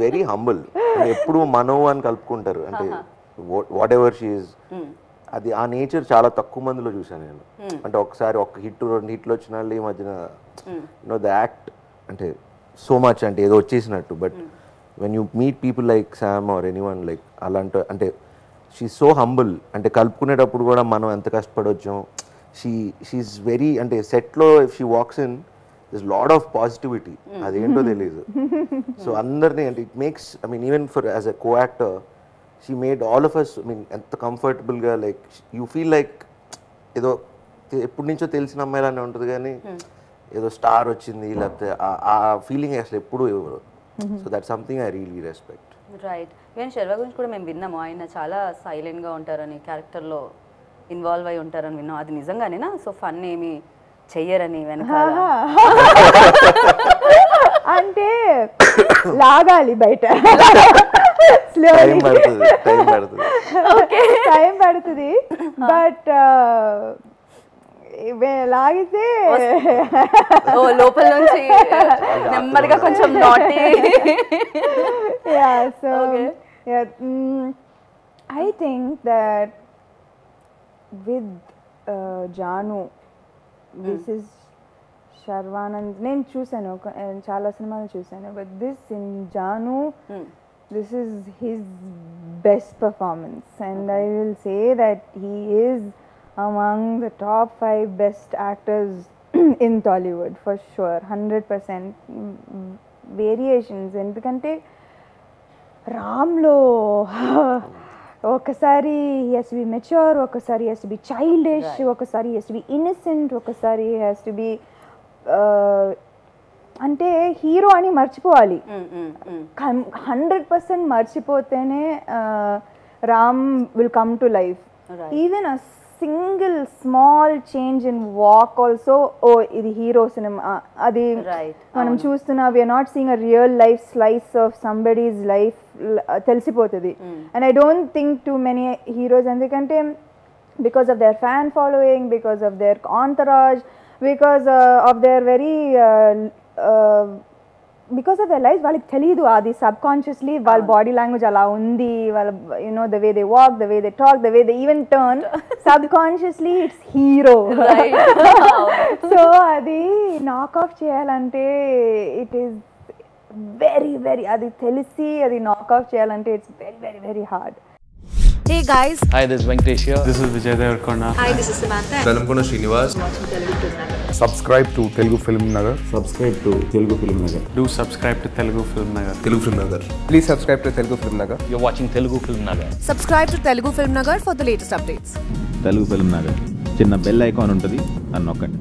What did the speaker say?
Very humble ఎప్పుడు మనో అని కలుపుకుంటారు అంటే వాట్ ఎవర్ షీఈ్ అది ఆ నేచర్ చాలా తక్కువ మందిలో చూసాను నేను అంటే ఒకసారి ఒక హిట్ రెండు హిట్లు వచ్చిన వాళ్ళు ఈ మధ్యన యూనో ద యాక్ట్ అంటే సో మచ్ అంటే ఏదో వచ్చేసినట్టు but when you meet people like Sam or anyone like అలాంటి అంటే షీ సో హంబుల్ అంటే కలుపుకునేటప్పుడు కూడా మనం ఎంత కష్టపడొచ్చాం షీ షీఈ్ వెరీ అంటే సెట్లో if she walks in this load of positivity అదేంటో తెలియదు సో అందరినీ అంటే it makes I mean even for as a co actor she made all of us I mean ఎంత కంఫర్టబుల్గా లైక్ యూ ఫీల్ లైక్ ఏదో తె- ఎప్పటి నుంచో తెలిసిన అమ్మాయిలానే ఉంటుంది కానీ ఏదో స్టార్ వచ్చింది లేకపోతే ఆ- ఆ ఫీలింగ్ అసలు ఎప్పుడు ఇవ్వరు so that something I really respect right even Sharwa గురించి కూడా మేము విన్నాము ఆయన చాలా సైలెంట్గా ఉంటారని క్యారెక్టర్లో ఇన్వాల్వ్ అయి ఉంటారని విన్నాం అది నిజంగానేనా సో ఫన్ ఏమి చెయ్యరని వెనకాల అంటే లాగాలి బయట టైం స్లోలీ పడుతుంది టైం పడుతుంది టైం పడుతుంది బట్ లాగితే ఓ లోపల నుంచి నెమ్మదిగా కొంచెం నాటి yeah so Okay. yeah mm, i think that with uh, janu this is Sharwanand నేను చూసాను ఒక చాలా సినిమాలు చూసాను but this in Jaanu this is his best performance and I will say that he is among the top five best actors in Tollywood for sure hundred percent variations ఎందుకంటే రామ్లో ఒకసారి he's be mature ఒకసారి హెస్ బి చైల్డిష్ ఒకసారి he's be innocent ఒకసారి he's to be అంటే hero అని మర్చిపోవాలి hundred percent మర్చిపోతేనే Ram will come to life Right. Even a single small change in walk also ఓ ఇది హీరో సినిమా అది Right. మనం చూస్తున్నా we're not seeing a real life slice of somebody's life తెలిసిపోతుంది and I don't think too many heroes ఎందుకంటే because of their fan following because of their entourage because of their very because of their life వాళ్ళకి తెలియదు అది subconsciously వాళ్ళ body language అలా ఉంది వాళ్ళ you know the way they walk the way they talk the way they even turn subconsciously it's hero so అది knock off చేయాలంటే it is very very అది తెలిసి అది నాక్ ఆఫ్ చేయాలంటే it's very very very hard Hey guys, Hi, this is Venkatesh here. This is Vijay Devarkonda. hi, this is Samantha. Velankonda Srinivas Subscribe to Telugu Film Nagar. Subscribe to Telugu Film Nagar Do subscribe to Telugu Film Nagar. Telugu Film Nagar Please subscribe to Telugu Film Nagar. You're watching Telugu Film Nagar. Subscribe to Telugu Film Nagar for the latest updates. Telugu Film Nagar చిన్న bell icon ఉంటుంది అని నొక్కండి